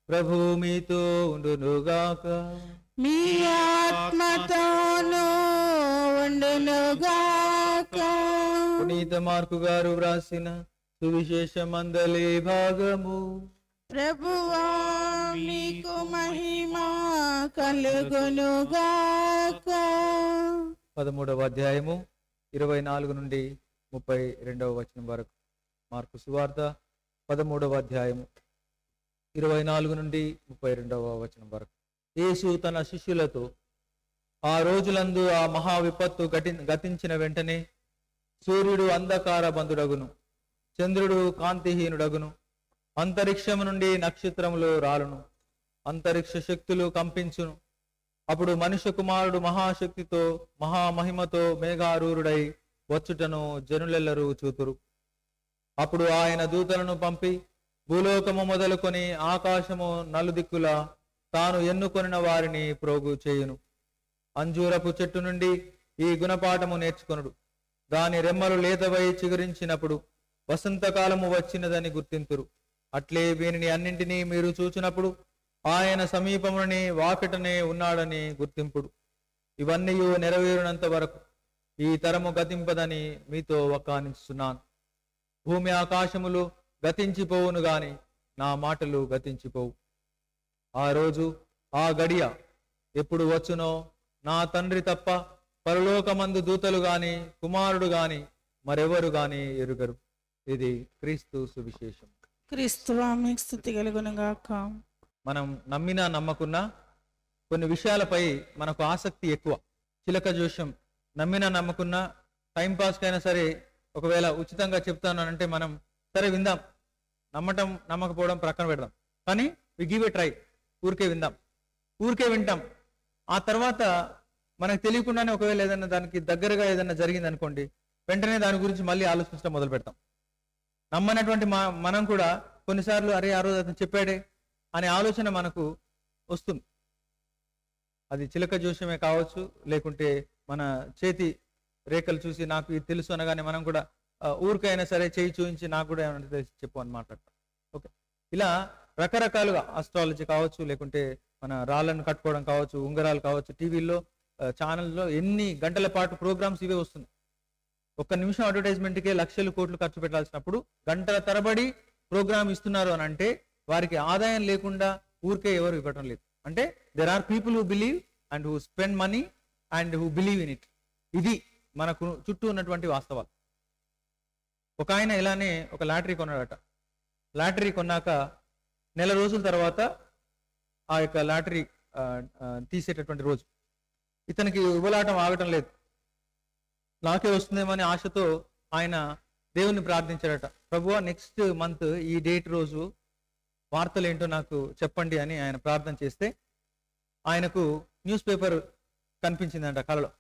ప్రభు మీతో ఉండునుగాక మీ ఆత్మతోనూ ఉండునుగాక పునీత మార్కు గారు వ్రాసిన సువిశేషం అందలి భాగము ప్రభువా మీకు మహిమ కలుగునుగాక పదమూడవ అధ్యాయము ఇరవై నాలుగు నుండి ముప్పై రెండవ వచనం వరకు మార్కు సువార్త పదమూడవ అధ్యాయము ఇరవై నాలుగు నుండి ముప్పై రెండవ వచనం వరకు యేసు తన శిష్యులతో ఆ రోజులందు ఆ మహా విపత్తు గటి గతించిన వెంటనే సూర్యుడు అంధకార బంధుడగును చంద్రుడు కాంతిహీనుడగును అంతరిక్షము నుండి నక్షత్రములు రాలును అంతరిక్ష శక్తులు కంపించును అప్పుడు మనుష్య కుమారుడు మహాశక్తితో మహామహిమతో మేఘారూరుడై వచ్చుటను జనులెల్లరూ చూతురు అప్పుడు ఆయన దూతలను పంపి భూలోకము మొదలుకొని ఆకాశము నలుదిక్కుల తాను ఎన్నుకొనిన వారిని ప్రోగు చేయును అంజూరపు చెట్టు నుండి ఈ గుణపాఠము నేర్చుకొనుడు దాని రెమ్మలు లేతవై చిగురించినప్పుడు వసంతకాలము వచ్చినదని గుర్తింతురు అట్లే వీనిని అన్నింటినీ మీరు చూచినప్పుడు ఆయన సమీపముని వాకిటనే ఉన్నాడని గుర్తింపుడు ఇవన్నీ నెరవేరినంత వరకు ఈ తరము గతింపదని మీతో వక్కానిస్తున్నాను భూమి ఆకాశములు గతించిపోవును గాని నా మాటలు గతించిపోవు ఆ రోజు ఆ గడియ ఎప్పుడు వచ్చునో నా తండ్రి తప్ప పరలోకమందు దూతలు గాని కుమారుడు గాని మరెవరు గాని ఎరుగరు ఇది క్రీస్తు సువిశేషం క్రీస్తువా మీకు స్థుతి కలుగునుగాక మనం నమ్మినా నమ్మకున్నా కొన్ని విషయాలపై మనకు ఆసక్తి ఎక్కువ చిలక జోష్యం నమ్మినా నమ్మకున్నా టైం పాస్కైనా సరే ఒకవేళ ఉచితంగా చెప్తాను అని అంటే మనం సరే విందాం నమ్మటం నమ్మకపోవడం ప్రక్కన పెడదాం కానీ వి గివ్ ఏ ట్రై ఊరికే విందాం ఊరికే వింటాం ఆ తర్వాత మనకు తెలియకుండానే ఒకవేళ ఏదైనా దానికి దగ్గరగా ఏదైనా జరిగింది అనుకోండి వెంటనే దాని గురించి మళ్ళీ ఆలోచించడం మొదలు పెడతాం నమ్మనటువంటి మా మనం కూడా కొన్నిసార్లు అరే ఆ రోజు అతను చెప్పాడే అనే ఆలోచన మనకు వస్తుంది అది చిలక జోష్యమే కావచ్చు లేకుంటే మన చేతి రేఖలు చూసి నాకు ఇది తెలుసు అనగానే మనం కూడా ఆ, ఊరికైనా సరే చేయి చూపించి నాకు కూడా ఏమైనా తెలిసి చెప్పు అని మాట్లాడతాం ఓకే ఇలా రకరకాలుగా ఆస్ట్రాలజీ కావచ్చు లేకుంటే మన రాళ్ళను కట్టుకోవడం కావచ్చు ఉంగరాలు కావచ్చు టీవీల్లో ఛానల్లో ఎన్ని గంటల పాటు ప్రోగ్రామ్స్ ఇవే వస్తున్నాయి ఒక్క నిమిషం అడ్వర్టైజ్మెంట్కే లక్షలు కోట్లు ఖర్చు పెట్టాల్సినప్పుడు గంటల తరబడి ప్రోగ్రామ్ ఇస్తున్నారు అని అంటే వారికి ఆదాయం లేకుండా ఊరికే ఎవరు ఇవ్వటం లేదు అంటే there are people who believe and who spend money and who believe in it ఇది మనకు చుట్టూ ఉన్నటువంటి వాస్తవాలు ఒక ఆయన ఇలానే ఒక లాటరీ కొన్నాడట లాటరీ కొన్నాక నెల రోజుల తర్వాత ఆ యొక్క లాటరీ ఆ, ఆ, తీసేటటువంటి రోజు ఇతనికి ఉబలాటం ఆగటం లేదు నాకే వస్తుందేమో అనే ఆశతో ఆయన దేవుని ప్రార్థించాడట ప్రభువా నెక్స్ట్ మంత్ ఈ డేట్ రోజు వార్తలు ఏంటో నాకు చెప్పండి అని ఆయన ప్రార్థన చేస్తే ఆయనకు న్యూస్ పేపర్ కనిపించిందంట కలలో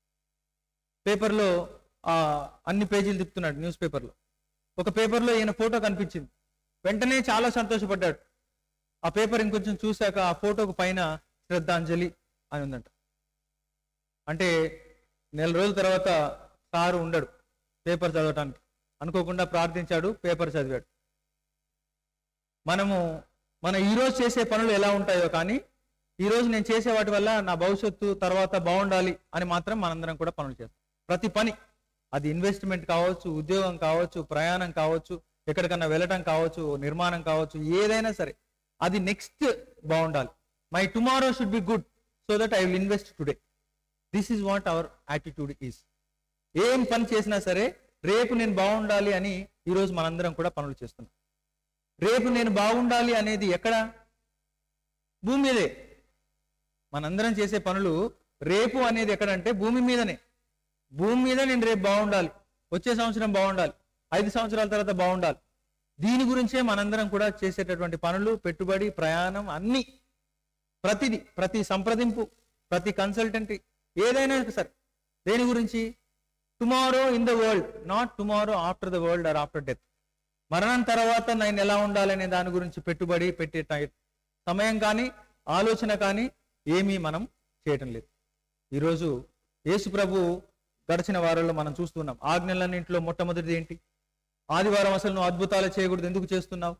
పేపర్లో ఆ అన్ని పేజీలు తిప్పుతున్నాడు న్యూస్ పేపర్లో ఒక పేపర్లో ఈయన ఫోటో కనిపించింది వెంటనే చాలా సంతోషపడ్డాడు ఆ పేపర్ ఇంకొంచెం చూశాక ఆ ఫోటోకు పైన శ్రద్ధాంజలి అని ఉందంట అంటే నెల రోజుల తర్వాత సారు ఉండడు పేపర్ చదవటానికి అనుకోకుండా ప్రార్థించాడు పేపర్ చదివాడు మనము మన ఈ రోజు చేసే పనులు ఎలా ఉంటాయో కానీ ఈ రోజు నేను చేసే వాటి వల్ల నా భవిష్యత్తు తర్వాత బాగుండాలి అని మాత్రం మనందరం కూడా పనులు చేస్తాం ప్రతి పని అది ఇన్వెస్ట్మెంట్ కావచ్చు ఉద్యోగం కావచ్చు ప్రయాణం కావచ్చు ఎక్కడికన్నా వెళ్ళటం కావచ్చు నిర్మాణం కావచ్చు ఏదైనా సరే అది నెక్స్ట్ బాగుండాలి my tomorrow should be good so that I will invest today this is what our attitude is ఏం పని చేసినా సరే రేపు నేను బాగుండాలి అని ఈరోజు మనందరం కూడా పనులు చేస్తున్నాం రేపు నేను బాగుండాలి అనేది ఎక్కడ భూమి మీదే మనందరం చేసే పనులు రేపు అనేది ఎక్కడంటే భూమి మీదనే భూమి మీద నేను రేపు బాగుండాలి వచ్చే సంవత్సరం బాగుండాలి ఐదు సంవత్సరాల తర్వాత బాగుండాలి దీని గురించే మనందరం కూడా చేసేటటువంటి పనులు పెట్టుబడి ప్రయాణం అన్ని ప్రతిది ప్రతి సంప్రదింపు ప్రతి కన్సల్టెంట్ ఏదైనా సరే దేని గురించి tomorrow in the world not tomorrow after the world or after death మరణం తర్వాత నేను ఎలా ఉండాలనే దాని గురించి పెట్టుబడి పెట్టే టై- సమయం కానీ ఆలోచన కానీ ఏమీ మనం చేయటం లేదు ఈరోజు యేసు ప్రభు గడిచిన వారంలో మనం చూస్తున్నాం ఆజ్ఞలన్నింటిలో మొట్టమొదటిది ఏంటి ఆదివారం అసలు నువ్వు అద్భుతాలు చేయకూడదు ఎందుకు చేస్తున్నావు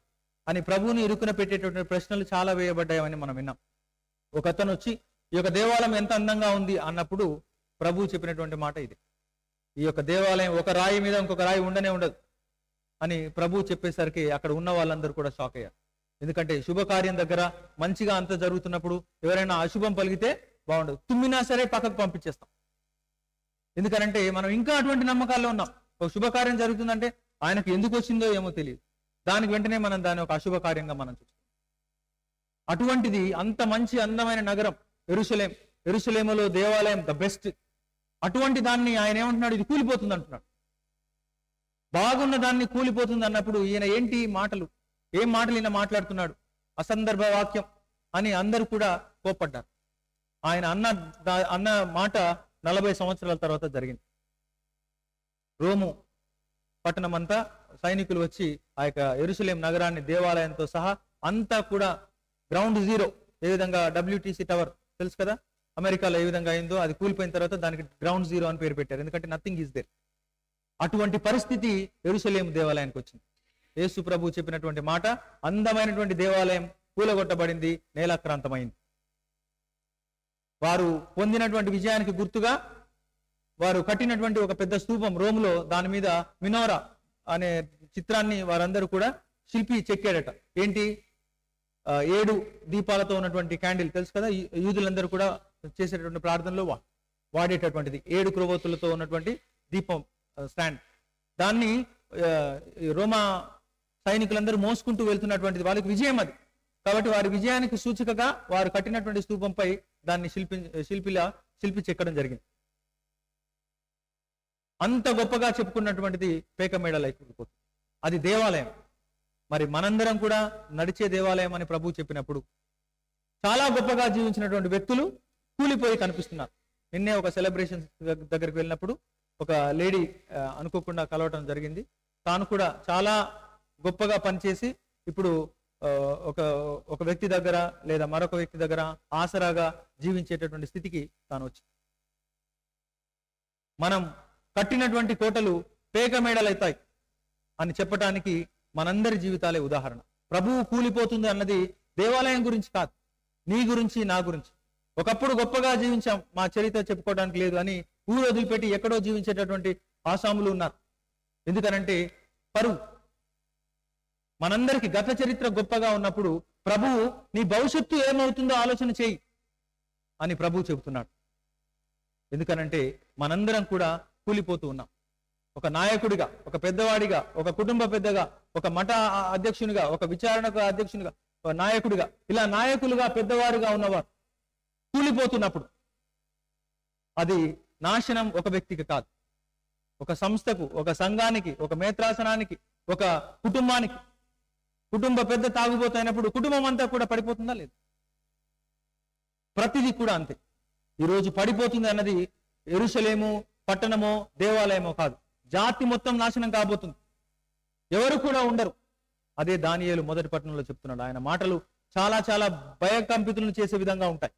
అని ప్రభువుని ఇరుకున పెట్టేటటువంటి ప్రశ్నలు చాలా వేయబడ్డాయని మనం విన్నాం ఒక అతను వచ్చి ఈ యొక్క దేవాలయం ఎంత అందంగా ఉంది అన్నప్పుడు ప్రభువు చెప్పినటువంటి మాట ఇది ఈ యొక్క దేవాలయం ఒక రాయి మీద ఇంకొక రాయి ఉండనే ఉండదు అని ప్రభువు చెప్పేసరికి అక్కడ ఉన్న వాళ్ళందరూ కూడా షాక్ అయ్యారు ఎందుకంటే శుభకార్యం దగ్గర మంచిగా అంత జరుగుతున్నప్పుడు ఎవరైనా అశుభం పలిగితే బాగుండదు తుమ్మినా సరే పక్కకు పంపించేస్తాం ఎందుకనంటే మనం ఇంకా అటువంటి నమ్మకాల్లో ఉన్నాం ఒక శుభకార్యం జరుగుతుందంటే ఆయనకు ఎందుకు వచ్చిందో ఏమో తెలియదు దానికి వెంటనే మనం దాన్ని ఒక అశుభకార్యంగా మనం చూస్తాం అటువంటిది అంత మంచి అందమైన నగరం ఎరుసలేం ఎరుసలేములో దేవాలయం ద బెస్ట్ అటువంటి దాన్ని ఆయన ఏమంటున్నాడు ఇది కూలిపోతుంది అంటున్నాడు బాగున్న దాన్ని కూలిపోతుంది అన్నప్పుడు ఈయన ఏంటి మాటలు ఏం మాటలు ఈయన మాట్లాడుతున్నాడు అసందర్భ వాక్యం అని అందరూ కూడా కోప్పడ్డారు ఆయన అన్న దా- అన్న మాట నలభై సంవత్సరాల తర్వాత జరిగింది రోము పట్టణం అంతా సైనికులు వచ్చి ఆ యొక్క ఎరుసలేం నగరాన్ని దేవాలయంతో సహా అంతా కూడా గ్రౌండ్ జీరో ఏ విధంగా డబ్ల్యూటీసీ టవర్ తెలుసు కదా అమెరికాలో ఏ విధంగా అయిందో అది కూలిపోయిన తర్వాత దానికి గ్రౌండ్ జీరో అని పేరు పెట్టారు ఎందుకంటే నథింగ్ ఈజ్ దేర్ అటువంటి పరిస్థితి ఎరుసలేం దేవాలయానికి వచ్చింది యేసు ప్రభు చెప్పినటువంటి మాట అందమైనటువంటి దేవాలయం కూలగొట్టబడింది నేలాక్రాంతమైంది వారు పొందినటువంటి విజయానికి గుర్తుగా వారు కట్టినటువంటి ఒక పెద్ద స్తూపం రోములో దాని మీద మినోరా అనే చిత్రాన్ని వారందరూ కూడా శిల్పి చెక్కాడట ఏంటి ఆ, ఏడు దీపాలతో ఉన్నటువంటి క్యాండిల్ తెలుసు కదా యూ- యూదులందరూ కూడా చేసేటటువంటి ప్రార్థనలో వా- వాడేటటువంటిది ఏడు క్రొవ్వొత్తులతో ఉన్నటువంటి దీపం ఆ, స్టాండ్ దాన్ని ఆ, ఈ రోమా సైనికులందరూ మోసుకుంటూ వెళ్తున్నటువంటిది వాళ్ళకి విజయం అది కాబట్టి వారి విజయానికి సూచికగా వారు కట్టినటువంటి స్తూపంపై దాన్ని శిల్పి శిల్పిలా శిల్పి చెక్కడం జరిగింది అంత గొప్పగా చెప్పుకున్నటువంటిది పేకమేడలు అయిపోతుంది అది దేవాలయం మరి మనందరం కూడా నడిచే దేవాలయం అని ప్రభు చెప్పినప్పుడు చాలా గొప్పగా జీవించినటువంటి వ్యక్తులు కూలిపోయి కనిపిస్తున్నారు నిన్నే ఒక సెలబ్రేషన్ దగ్గరికి వెళ్ళినప్పుడు ఒక లేడీ ఆ, అనుకోకుండా కలవటం జరిగింది తాను కూడా చాలా గొప్పగా పనిచేసి ఇప్పుడు ఆ, ఒక ఒక వ్యక్తి దగ్గర లేదా మరొక వ్యక్తి దగ్గర ఆసరాగా జీవించేటటువంటి స్థితికి తాను వచ్చింది మనం కట్టినటువంటి కోటలు పేక మేడలవుతాయి అని చెప్పటానికి మనందరి జీవితాలే ఉదాహరణ ప్రభువు కూలిపోతుంది అన్నది దేవాలయం గురించి కాదు నీ గురించి నా గురించి ఒకప్పుడు గొప్పగా జీవించాం మా చరిత్ర చెప్పుకోవడానికి లేదు అని ఊరు వదిలిపెట్టి ఎక్కడో జీవించేటటువంటి ఆసాములు ఉన్నారు ఎందుకనంటే పరువు మనందరికి గత చరిత్ర గొప్పగా ఉన్నప్పుడు ప్రభువు నీ భవిష్యత్తు ఏమవుతుందో ఆలోచన చేయి అని ప్రభువు చెబుతున్నాడు ఎందుకనంటే మనందరం కూడా కూలిపోతూ ఉన్నాం ఒక నాయకుడిగా ఒక పెద్దవాడిగా ఒక కుటుంబ పెద్దగా ఒక మఠ అధ్యక్షునిగా ఒక విచారణకు అధ్యక్షునిగా ఒక నాయకుడిగా ఇలా నాయకులుగా పెద్దవారుగా ఉన్నవారు కూలిపోతున్నప్పుడు అది నాశనం ఒక వ్యక్తికి కాదు ఒక సంస్థకు ఒక సంఘానికి ఒక మేత్రాసనానికి ఒక కుటుంబానికి కుటుంబ పెద్ద తాగుబోతైనప్పుడు కుటుంబం అంతా కూడా పడిపోతుందా లేదు ప్రతిదీ కూడా అంతే ఈరోజు పడిపోతుంది అన్నది ఎరుసలేము పట్టణమో దేవాలయమో కాదు జాతి మొత్తం నాశనం కాబోతుంది ఎవరు కూడా ఉండరు అదే దానియేలు మొదటి పట్టణంలో చెప్తున్నాడు ఆయన మాటలు చాలా చాలా భయకంపితులను చేసే విధంగా ఉంటాయి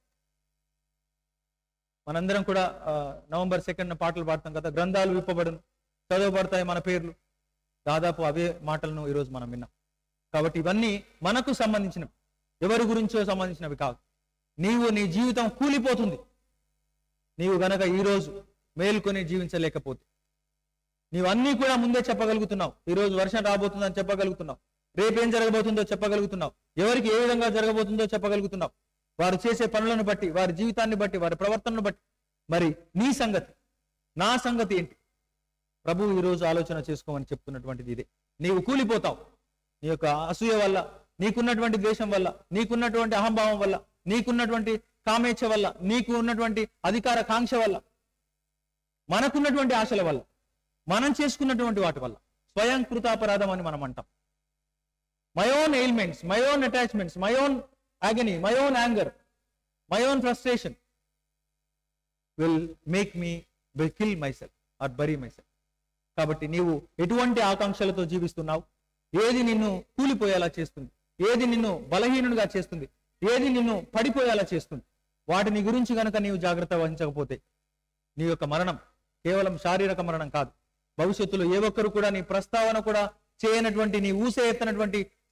మనందరం కూడా ఆ, నవంబర్ సెకండ్ పాటలు పాడతాం కదా గ్రంథాలు విప్పబడును చదవబడతాయి మన పేర్లు దాదాపు అవే మాటలను ఈరోజు మనం విన్నాం కాబట్టి ఇవన్నీ మనకు సంబంధించినవి ఎవరి గురించో సంబంధించినవి కాదు నీవు నీ జీవితం కూలిపోతుంది నీవు గనక ఈరోజు మేల్కొని జీవించలేకపోతే నీవు అన్నీ కూడా ముందే చెప్పగలుగుతున్నావు ఈ రోజు వర్షం రాబోతుందని చెప్పగలుగుతున్నావు రేపేం జరగబోతుందో చెప్పగలుగుతున్నావు ఎవరికి ఏ విధంగా జరగబోతుందో చెప్పగలుగుతున్నావు వారు చేసే పనులను బట్టి వారి జీవితాన్ని బట్టి వారి ప్రవర్తనను బట్టి మరి నీ సంగతి నా సంగతి ఏంటి ప్రభు ఈ రోజు ఆలోచన చేసుకోమని చెప్తున్నటువంటిది ఇదే నీవు కూలిపోతావు నీ యొక్క అసూయ వల్ల నీకున్నటువంటి ద్వేషం వల్ల నీకున్నటువంటి అహంభావం వల్ల నీకున్నటువంటి కామేచ్ఛ వల్ల నీకు ఉన్నటువంటి అధికార కాంక్ష వల్ల మనకున్నటువంటి ఆశల వల్ల మనం చేసుకున్నటువంటి వాటి వల్ల స్వయం కృతాపరాధం అని మనం అంటాం my own ailments my own attachments మై ఓన్ agony my own anger my own frustration will make me will kill myself or bury myself కాబట్టి నీవు ఎటువంటి ఆకాంక్షలతో జీవిస్తున్నావు ఏది నిన్ను కూలిపోయేలా చేస్తుంది ఏది నిన్ను బలహీనుడిగా చేస్తుంది ఏది నిన్ను పడిపోయేలా చేస్తుంది వాటిని గురించి గనక నీవు జాగ్రత్త వహించకపోతే నీ యొక్క మరణం కేవలం శారీరక మరణం కాదు భవిష్యత్తులో ఏ ఒక్కరు కూడా నీ ప్రస్తావన కూడా చేయనటువంటి నీ ఊసే ఎత్తనటువంటి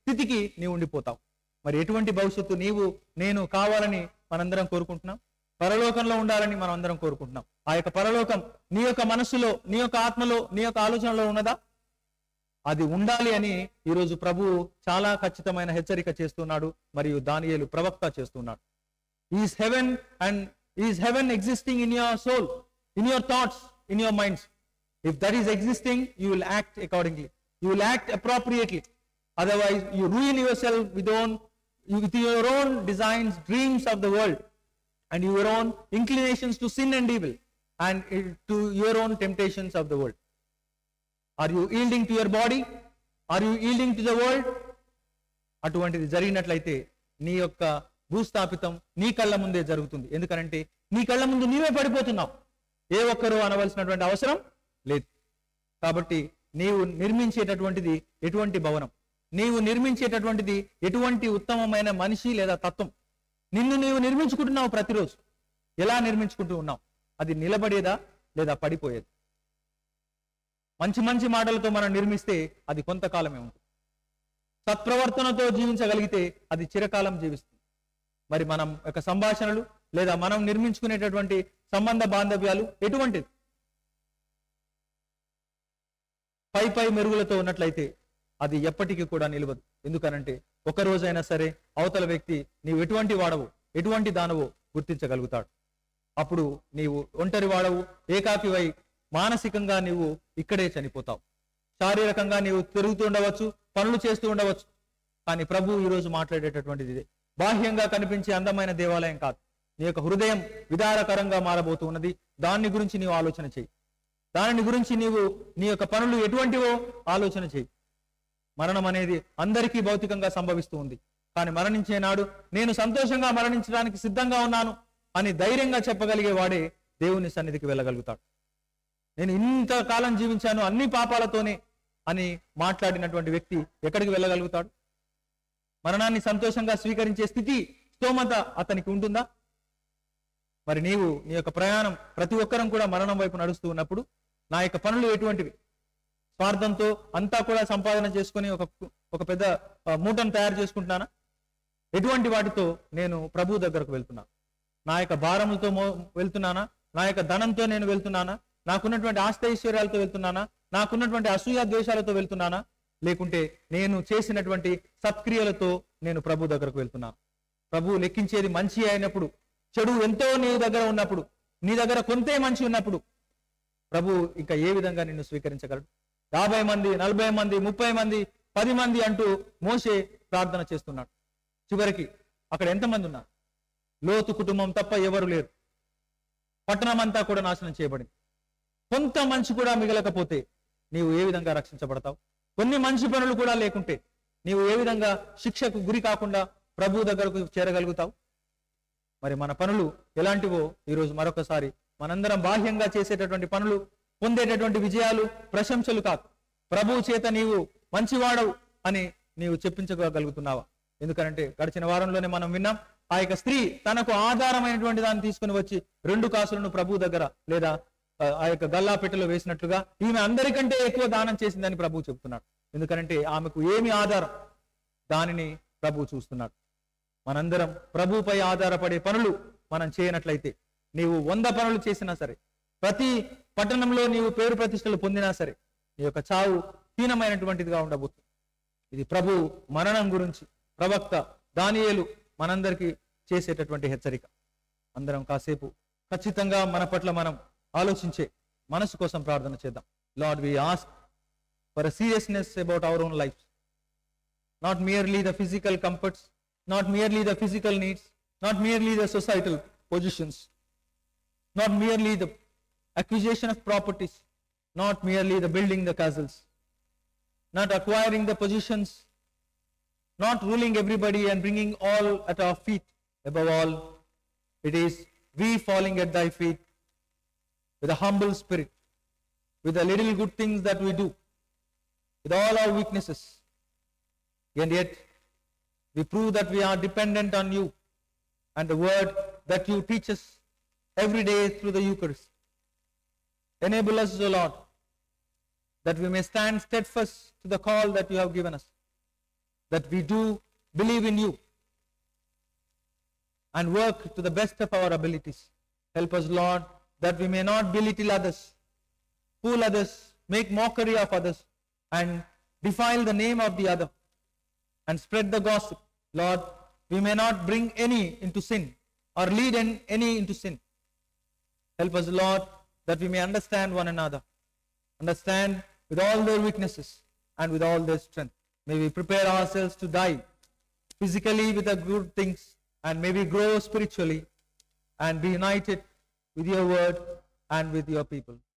స్థితికి నీవు ఉండిపోతావు మరి ఎటువంటి భవిష్యత్తు నీవు నేను కావాలని మనందరం కోరుకుంటున్నాం పరలోకంలో ఉండాలని మనం అందరం కోరుకుంటున్నాం ఆ యొక్క పరలోకం నీ యొక్క మనస్సులో నీ యొక్క ఆత్మలో నీ యొక్క ఆలోచనలో ఉన్నదా అది ఉండాలి అని ఈరోజు ప్రభువు చాలా ఖచ్చితమైన హెచ్చరిక చేస్తున్నాడు మరియు దానియేలు ప్రవక్త చేస్తున్నాడు is heaven and is heaven existing in your soul in your thoughts in your minds if that is existing you will act accordingly you will act appropriately otherwise you ruin yourself with own with your own designs, dreams of the world, and your own inclinations to sin and evil, and uh, to your own temptations of the world. Are you yielding to your body? Are you yielding to the world? అటువంటిది జరిగినట్లయితే నీ యొక్క భూస్థాపితం నీ కళ్ళ ముందే జరుగుతుంది ఎందుకనంటే నీ కళ్ళ ముందు నీవే పడిపోతున్నావు ఏ ఒక్కరూ అనవలసినటువంటి అవసరం లేదు కాబట్టి నీవు నిర్మించేటటువంటిది ఎటువంటి భవనం నీవు నిర్మించేటటువంటిది ఎటువంటి ఉత్తమమైన మనిషి లేదా తత్వం నిన్ను నీవు నిర్మించుకుంటున్నావు ప్రతిరోజు ఎలా నిర్మించుకుంటూ ఉన్నావు అది నిలబడేదా లేదా పడిపోయేది మంచి మంచి మాటలతో మనం నిర్మిస్తే అది కొంతకాలమే ఉంటుంది సత్ప్రవర్తనతో జీవించగలిగితే అది చిరకాలం జీవిస్తుంది మరి మనం యొక్క సంభాషణలు లేదా మనం నిర్మించుకునేటటువంటి సంబంధ బాంధవ్యాలు ఎటువంటిది పై పై మెరుగులతో ఉన్నట్లయితే అది ఎప్పటికీ కూడా నిలవదు ఎందుకనంటే ఒక రోజైనా సరే అవతల వ్యక్తి నీవు ఎటువంటి వాడవు ఎటువంటి దానవో గుర్తించగలుగుతాడు అప్పుడు నీవు ఒంటరి వాడవు ఏకాకివై మానసికంగా నీవు ఇక్కడే చనిపోతావు శారీరకంగా నీవు తిరుగుతూ ఉండవచ్చు పనులు చేస్తూ ఉండవచ్చు కానీ ప్రభు ఈ రోజు మాట్లాడేటటువంటిది ఇదే బాహ్యంగా కనిపించే అందమైన దేవాలయం కాదు నీ యొక్క హృదయం విదారకరంగా మారబోతూ ఉన్నది దాని గురించి నీవు ఆలోచన చేయి దానిని గురించి నీవు నీ యొక్క పనులు ఎటువంటివో ఆలోచన చేయి మరణం అనేది అందరికీ భౌతికంగా సంభవిస్తూ ఉంది కానీ మరణించే నాడు నేను సంతోషంగా మరణించడానికి సిద్ధంగా ఉన్నాను అని ధైర్యంగా చెప్పగలిగే వాడే దేవుని సన్నిధికి వెళ్ళగలుగుతాడు నేను ఇంత కాలం జీవించాను అన్ని పాపాలతోనే అని మాట్లాడినటువంటి వ్యక్తి ఎక్కడికి వెళ్ళగలుగుతాడు మరణాన్ని సంతోషంగా స్వీకరించే స్థితి స్తోమత అతనికి ఉంటుందా మరి నీవు నీ యొక్క ప్రయాణం ప్రతి ఒక్కరం కూడా మరణం వైపు నడుస్తూ ఉన్నప్పుడు నా యొక్క పనులు ఎటువంటివి స్వార్థంతో అంతా కూడా సంపాదన చేసుకొని ఒక ఒక పెద్ద ఆ, మూటను తయారు చేసుకుంటున్నానా ఎటువంటి వాటితో నేను ప్రభు దగ్గరకు వెళ్తున్నాను నా యొక్క భారములతో మో వెళ్తున్నానా నా యొక్క ధనంతో నేను వెళ్తున్నానా నాకున్నటువంటి ఆస్తి ఐశ్వర్యాలతో వెళ్తున్నానా నాకున్నటువంటి అసూయ ద్వేషాలతో వెళ్తున్నానా లేకుంటే నేను చేసినటువంటి సత్క్రియలతో నేను ప్రభు దగ్గరకు వెళ్తున్నాను ప్రభు లెక్కించేది మంచి అయినప్పుడు చెడు ఎంతో నీ దగ్గర ఉన్నప్పుడు నీ దగ్గర కొంతే మంచి ఉన్నప్పుడు ప్రభు ఇంకా ఏ విధంగా నిన్ను స్వీకరించగలడు యాభై మంది నలభై మంది ముప్పై మంది పది మంది అంటూ మోసే ప్రార్థన చేస్తున్నాడు చివరికి అక్కడ ఎంతమంది ఉన్నారు లోతు కుటుంబం తప్ప ఎవరు లేరు పట్టణం అంతా కూడా నాశనం చేయబడింది కొంత మంచి కూడా మిగలకపోతే నీవు ఏ విధంగా రక్షించబడతావు కొన్ని మంచి పనులు కూడా లేకుంటే నీవు ఏ విధంగా శిక్షకు గురి కాకుండా ప్రభు దగ్గరకు చేరగలుగుతావు మరి మన పనులు ఎలాంటివో ఈరోజు మరొకసారి మనందరం బాహ్యంగా చేసేటటువంటి పనులు పొందేటటువంటి విజయాలు ప్రశంసలు కాదు ప్రభువు చేత నీవు మంచివాడవు అని నీవు చెప్పించగలుగుతున్నావా ఎందుకంటే గడిచిన వారంలోనే మనం విన్నాం ఆ యొక్క స్త్రీ తనకు ఆధారమైనటువంటి దాన్ని తీసుకుని వచ్చి రెండు కాసులను ప్రభు దగ్గర లేదా ఆ, ఆ యొక్క గల్లా పెట్టెలో వేసినట్లుగా ఈమె అందరికంటే ఎక్కువ దానం చేసిందని ప్రభు చెప్తున్నాడు ఎందుకంటే ఆమెకు ఏమి ఆధారం దానిని ప్రభు చూస్తున్నాడు మనందరం ప్రభుపై ఆధారపడే పనులు మనం చేయనట్లయితే నీవు వంద పనులు చేసినా సరే ప్రతి పట్టణంలో నీవు పేరు ప్రతిష్టలు పొందినా సరే నీ యొక్క చావు హీనమైనటువంటిదిగా ఉండబోతుంది ఇది ప్రభు మరణం గురించి ప్రవక్త దానియేలు మనందరికీ చేసేటటువంటి హెచ్చరిక అందరం కాసేపు ఖచ్చితంగా మన పట్ల మనం ఆలోచించే మనసు కోసం ప్రార్థన చేద్దాం Lord we ask for seriousness about our own life not merely the physical comforts, not merely the physical needs, not merely the societal positions, not merely the acquisition of properties, not merely the building the castles, not acquiring the positions, not ruling everybody and bringing all at our feet. Above all, it is we falling at thy feet with a humble spirit, with the little good things that we do, with all our weaknesses, and yet we prove that we are dependent on you and the word that you teach us every day through the Eucharist. Enable us, O Lord, that we may stand steadfast to the call that you have given us. that we do believe in you and work to the best of our abilities. Help us, Lord, that we may not belittle others, fool others, make mockery of others, and defile the name of the other, and spread the gossip. Lord, we may not bring any into sin or lead in any into sin. Help us, Lord, that we may understand one another, understand with all their weaknesses and with all their strength. May we prepare ourselves to die physically with the good things and may we grow spiritually and be united with your word and with your people.